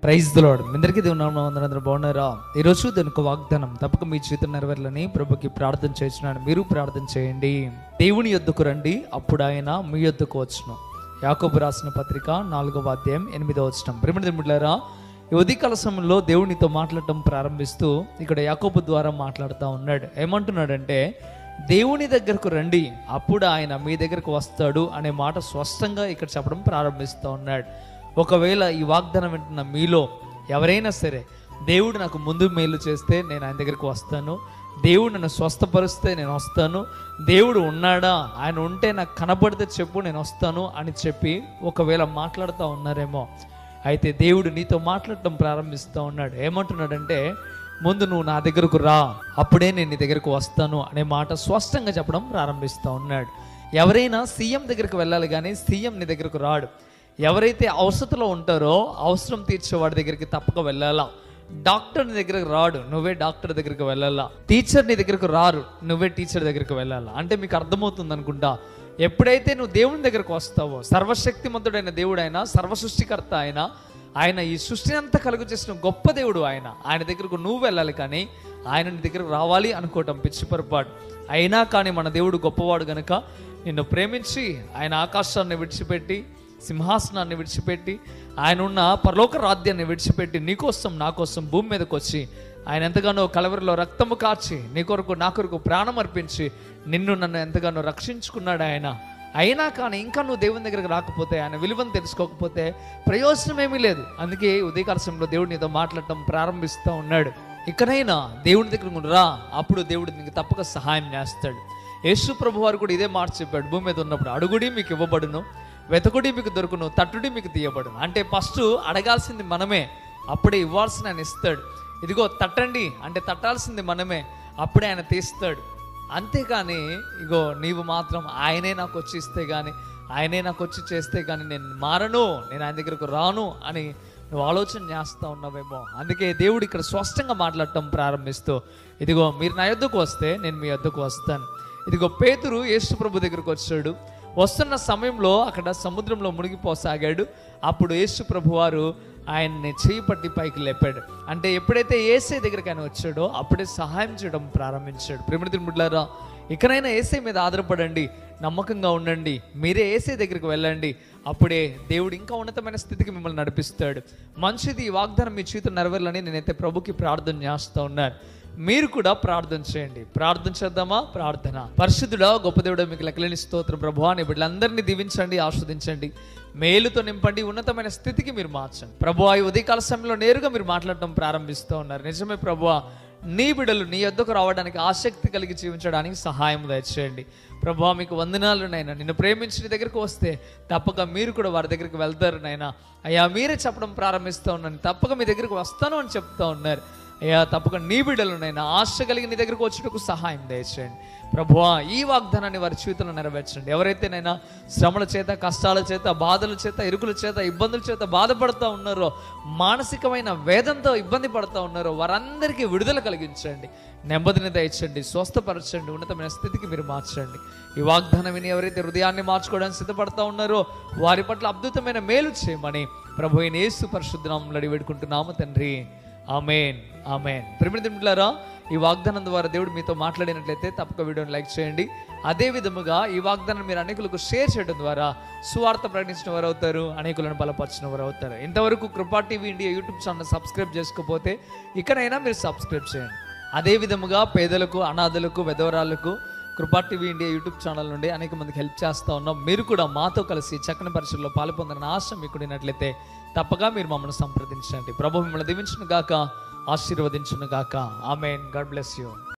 praise దిలోడు మీ అందరికీ దేవుని నామమున వందనాలు బాగున్నారా ఈరోజు దానికి వాగ్దానం తప్పక మీ జీవితం నెరవేరాలని ప్రభుకి ప్రార్థన చేస్తున్నాను మీరు ప్రార్థన చేయండి దేవుని యొద్దకు రండి అప్పుడు ఆయన మీ యొద్దకు వచ్చును యాకోబు రాసిన పత్రిక నాలుగవ అధ్యాయం ఎనిమిదవ వచనం ప్రేమ దిములారా ఈ ఉదయకాల సమయంలో దేవునితో మాట్లాడటం ప్రారంభిస్తూ ఇక్కడ యాకోబు ద్వారా మాట్లాడుతూ ఉన్నాడు ఏమంటున్నాడంటే దేవుని దగ్గరకు రండి అప్పుడు ఆయన మీ దగ్గరకు వస్తాడు అనే మాట స్పష్టంగా ఇక్కడ చెప్పడం ప్రారంభిస్తూ ఉన్నాడు ఒకవేళ ఈ వాగ్దానం వింటున్న మీలో ఎవరైనా సరే దేవుడు నాకు ముందు మేలు చేస్తే నేను ఆయన దగ్గరికి వస్తాను దేవుడు నన్ను స్వస్థపరిస్తే నేను వస్తాను దేవుడు ఉన్నాడా ఆయన ఉంటే నాకు కనబడితే చెప్పు నేను వస్తాను అని చెప్పి ఒకవేళ మాట్లాడుతూ ఉన్నారేమో అయితే దేవుడు నీతో మాట్లాడటం ప్రారంభిస్తూ ఉన్నాడు ఏమంటున్నాడంటే ముందు నువ్వు నా దగ్గరకు రా అప్పుడే నేను నీ దగ్గరకు వస్తాను అనే మాట స్పష్టంగా చెప్పడం ప్రారంభిస్తూ ఉన్నాడు ఎవరైనా సీఎం దగ్గరికి వెళ్ళాలి కానీ సీఎం నీ దగ్గరకు రాడు ఎవరైతే అవసరతలో ఉంటారో అవసరం తీర్చే వాడి దగ్గరికి తప్పక వెళ్ళాలా డాక్టర్ నీ దగ్గరకు రాడు నువ్వే డాక్టర్ దగ్గరికి వెళ్ళాలా టీచర్ నీ దగ్గరకు రారు నువ్వే టీచర్ దగ్గరికి వెళ్ళాలా అంటే మీకు అర్థమవుతుంది అనుకుంటా ఎప్పుడైతే నువ్వు దేవుని దగ్గరకు వస్తావో సర్వశక్తిమంతుడైన దేవుడు ఆయన సర్వసృష్టికర్త ఆయన ఆయన ఈ సృష్టిని అంతా కలుగు చేసిన గొప్ప దేవుడు ఆయన ఆయన దగ్గరకు నువ్వు వెళ్ళాలి కానీ ఆయన నీ దగ్గరకు రావాలి అనుకోవటం పిచ్చి పొరపాటు అయినా కానీ మన దేవుడు గొప్పవాడు గనుక నిన్ను ప్రేమించి ఆయన ఆకాశాన్ని విడిచిపెట్టి సింహాసనాన్ని విడిచిపెట్టి ఆయన ఉన్న పరలోక రాజ్యాన్ని విడిచిపెట్టి నీకోసం నా కోసం భూమి మీదకి వచ్చి ఆయన ఎంతగానో కలవరిలో రక్తము కార్చి నీ కొరకు నా కొరకు ప్రాణం అర్పించి నిన్ను నన్ను ఎంతగానో రక్షించుకున్నాడు ఆయన అయినా కానీ ఇంకా నువ్వు దేవుని దగ్గరకు రాకపోతే ఆయన విలువను తెలుసుకోకపోతే ప్రయోజనం ఏమీ లేదు అందుకే ఉదయకాల సమయంలో దేవుడు నీతో మాట్లాడటం ప్రారంభిస్తూ ఉన్నాడు ఇక్కడైనా దేవుని దగ్గరకు నువ్వు రా అప్పుడు దేవుడు నీకు తప్పక సహాయం చేస్తాడు యేసు ప్రభు వారు కూడా ఇదే మాట చెప్పాడు భూమి మీద ఉన్నప్పుడు అడుగుడి మీకు ఇవ్వబడును వెతకుడి మీకు దొరుకును తట్టుడి మీకు తీయబడును అంటే ఫస్ట్ అడగాల్సింది మనమే అప్పుడే ఇవ్వాల్సిన ఆయన ఇస్తాడు ఇదిగో తట్టండి అంటే తట్టాల్సింది మనమే అప్పుడే ఆయన తీస్తాడు అంతేకాని ఇగో నీవు మాత్రం ఆయనే నాకు వచ్చి ఇస్తే కానీ ఆయనే నాకు వచ్చి చేస్తే కానీ నేను మారను నేను ఆయన దగ్గరకు రాను అని నువ్వు ఆలోచన చేస్తూ ఉన్నావేమో అందుకే దేవుడు ఇక్కడ స్పష్టంగా మాట్లాడటం ప్రారంభిస్తూ ఇదిగో మీరు నా యొద్దకు వస్తే నేను మీ యొద్దకు వస్తాను ఇదిగో పేతురు యేసు ప్రభు దగ్గరకు వచ్చాడు వస్తున్న సమయంలో అక్కడ సముద్రంలో మునిగిపోసాగాడు అప్పుడు యేసు ప్రభు వారు ఆయన్ని చేయి పట్టి పైకి లేపాడు అంటే ఎప్పుడైతే ఏసై దగ్గరికి ఆయన వచ్చాడో అప్పుడే సహాయం చేయడం ప్రారంభించాడు ప్రేమతి ముడ్లారా ఇకనైనా ఏసై మీద ఆధారపడండి నమ్మకంగా ఉండండి మీరే ఏసై దగ్గరికి వెళ్ళండి అప్పుడే దేవుడు ఇంకా ఉన్నతమైన స్థితికి మిమ్మల్ని నడిపిస్తాడు మంచిది ఈ వాగ్దానం మీ జీవితం నెరవేరాలని నేనైతే ప్రభుకి ప్రార్థన చేస్తూ ఉన్నాను మీరు కూడా ప్రార్థన చేయండి ప్రార్థన చేద్దామా ప్రార్థన పరిశుద్ధుడా గొప్ప దేవుడా మీకు లెక్కలేని స్తోత్రం ప్రభు అని బిడ్డలందరినీ దీవించండి ఆస్వాదించండి మేలుతో నింపండి ఉన్నతమైన స్థితికి మీరు మార్చండి ప్రభు ఈ ఉదయకాల సమయంలో నేరుగా మీరు మాట్లాడటం ప్రారంభిస్తూ ఉన్నారు నిజమే ప్రభు నీ బిడ్డలు నీ యొద్దకు రావడానికి ఆసక్తి కలిగి జీవించడానికి సహాయం దయచేయండి ప్రభా మీకు వందనాలు నైనా నిన్ను ప్రేమించి నీ దగ్గరికి వస్తే తప్పక మీరు కూడా వారి దగ్గరికి వెళ్తారు నైనా అయ్యా మీరే చెప్పడం ప్రారంభిస్తూ ఉన్నాను తప్పక మీ దగ్గరికి వస్తాను అని చెప్తా ఉన్నారు అయ్యా తప్పక నీ బిడ్డలు నైనా ఆశ కలిగి నీ దగ్గరకు వచ్చేటకు సహాయం దయచేయండి ప్రభువా ఈ వాగ్దానాన్ని వారి జీవితంలో నెరవేర్చండి ఎవరైతే నైనా శ్రమల చేత కష్టాల చేత బాధల చేత ఇరుకుల చేత ఇబ్బందుల చేత బాధపడుతూ ఉన్నారో మానసికమైన వేదంతో ఇబ్బంది పడుతూ ఉన్నారో వారందరికీ విడుదల కలిగించండి నెమ్మదిని దయచండి స్వస్థపరచండి ఉన్నతమైన స్థితికి మీరు మార్చండి ఈ వాగ్దానం విని ఎవరైతే హృదయాన్ని మార్చుకోవడానికి సిద్ధపడతా ఉన్నారో వారి పట్ల అద్భుతమైన మేలు చేయమని ప్రభు అయిన యేసు పరిశుద్ధనామంలో అడిగి వేడుకుంటున్నాము తండ్రి ఆమెన్ ఆమెన్ ప్రిమిదింట్లారా ఈ వాగ్దానం ద్వారా దేవుడు మీతో మాట్లాడినట్లయితే తప్పక వీడియోని లైక్ చేయండి అదే విధముగా ఈ వాగ్దానం మీరు అనేకులకు షేర్ చేయడం ద్వారా సువార్త ప్రకటించిన వారు అవుతారు అనేకులను బలపరిచిన వారు అవుతారు ఇంతవరకు Krupa TV India YouTube channel subscribe చేసుకోకపోతే ఇక్కడైనా మీరు సబ్స్క్రైబ్ చేయండి అదే విధముగా పేదలకు అనాథలకు విధవరాలకు కృపా టీవీ ఇండియా యూట్యూబ్ ఛానల్ నుండి అనేక మందికి హెల్ప్ చేస్తూ ఉన్నాం మీరు కూడా మాతో కలిసి చక్కని పరిస్థితుల్లో పాల్పొందని ఆశ మీకు ఉన్నట్లయితే తప్పగా మీరు మమ్మల్ని సంప్రదించండి ప్రభు మిమ్మల్ని దీవించును గాక ఆశీర్వదించును గాక ఆమెన్ గాడ్ బ్లెస్ యూ